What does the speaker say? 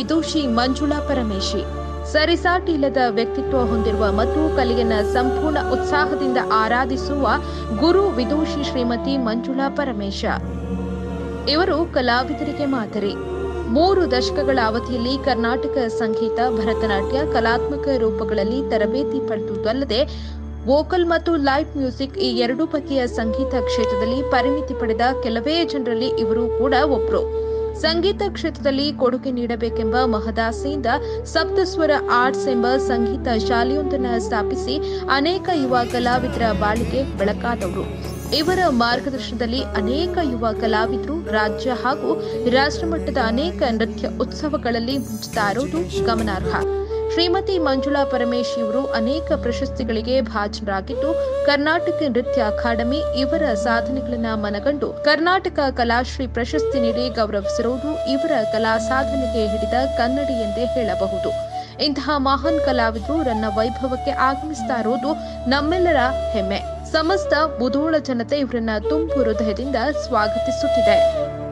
ವಿದೂಷಿ ಮಂಜುಳಾ ಪರಮೇಶಿ ಸರಿಸಾಟಿ ಇಲ್ಲದ ವ್ಯಕ್ತಿತ್ವ ಹೊಂದಿರುವ ಮತ್ತು ಕಲೆಯನ್ನ ಸಂಪೂರ್ಣ ಉತ್ಸಾಹದಿಂದ ಆರಾಧಿಸುವ ಗುರು ವಿದೂಷಿ ಶ್ರೀಮತಿ ಮಂಜುಳಾ ಪರಮೇಶ ಇವರು ಕಲಾವಿದರಿಗೆ ಮಾದರಿ ಮೂರು ದಶಕಗಳ ಅವಧಿಯಲ್ಲಿ ಕರ್ನಾಟಕ ಸಂಗೀತ ಭರತನಾಟ್ಯ ಕಲಾತ್ಮಕ ರೂಪಗಳಲ್ಲಿ ತರಬೇತಿ ಪಡೆದುದಲ್ಲದೆ ವೋಕಲ್ ಮತ್ತು ಲೈವ್ ಮ್ಯೂಸಿಕ್ ಈ ಎರಡೂ ಬಗೆಯ ಸಂಗೀತ ಕ್ಷೇತ್ರದಲ್ಲಿ ಪರಿಣಿತಿ ಪಡೆದ ಕೆಲವೇ ಜನರಲ್ಲಿ ಇವರು ಕೂಡ ಒಬ್ರು ಸಂಗೀತ ಕ್ಷೇತ್ರದಲ್ಲಿ ಕೊಡುಗೆ ನೀಡಬೇಕೆಂಬ ಮಹದಾಸೆಯಿಂದ ಸಪ್ತಸ್ವರ ಆರ್ಟ್ಸ್ ಎಂಬ ಸಂಗೀತ ಶಾಲೆಯೊಂದನ್ನು ಸ್ಥಾಪಿಸಿ ಅನೇಕ ಯುವ ಕಲಾವಿದರ ಬಾಳಿಗೆ ಬೆಳಕಾದವರು ಇವರ ಮಾರ್ಗದರ್ಶನದಲ್ಲಿ ಅನೇಕ ಯುವ ಕಲಾವಿದರು ರಾಜ್ಯ ಹಾಗೂ ರಾಷ್ಟ್ರಮಟ್ಟದ ಅನೇಕ ನೃತ್ಯ ಉತ್ಸವಗಳಲ್ಲಿ ಮುಂಚುತ್ತಾ ಇರುವುದು ಗಮನಾರ್ಹ ಶ್ರೀಮತಿ ಮಂಜುಳಾ ಪರಮೇಶ್ ಇವರು ಅನೇಕ ಪ್ರಶಸ್ತಿಗಳಿಗೆ ಭಾಜನರಾಗಿದ್ದು ಕರ್ನಾಟಕ ನೃತ್ಯ ಅಕಾಡೆಮಿ ಇವರ ಸಾಧನೆಗಳನ್ನ ಮನಗಂಡು ಕರ್ನಾಟಕ ಕಲಾಶ್ರೀ ಪ್ರಶಸ್ತಿ ನೀಡಿ ಗೌರವಿಸಿರುವುದು ಇವರ ಕಲಾ ಸಾಧನೆಗೆ ಹಿಡಿದ ಕನ್ನಡಿ ಎಂದೇ ಹೇಳಬಹುದು ಇಂತಹ ಮಹಾನ್ ಕಲಾವಿದರು ರನ್ನ ವೈಭವಕ್ಕೆ ಆಗಮಿಸ್ತಾ ಇರುವುದು ನಮ್ಮೆಲ್ಲರ ಹೆಮ್ಮೆ ಸಮಸ್ತ ಮುಧೋಳ ಜನತೆ ಇವರನ್ನ ತುಂಬು ಹೃದಯದಿಂದ ಸ್ವಾಗತಿಸುತ್ತಿದೆ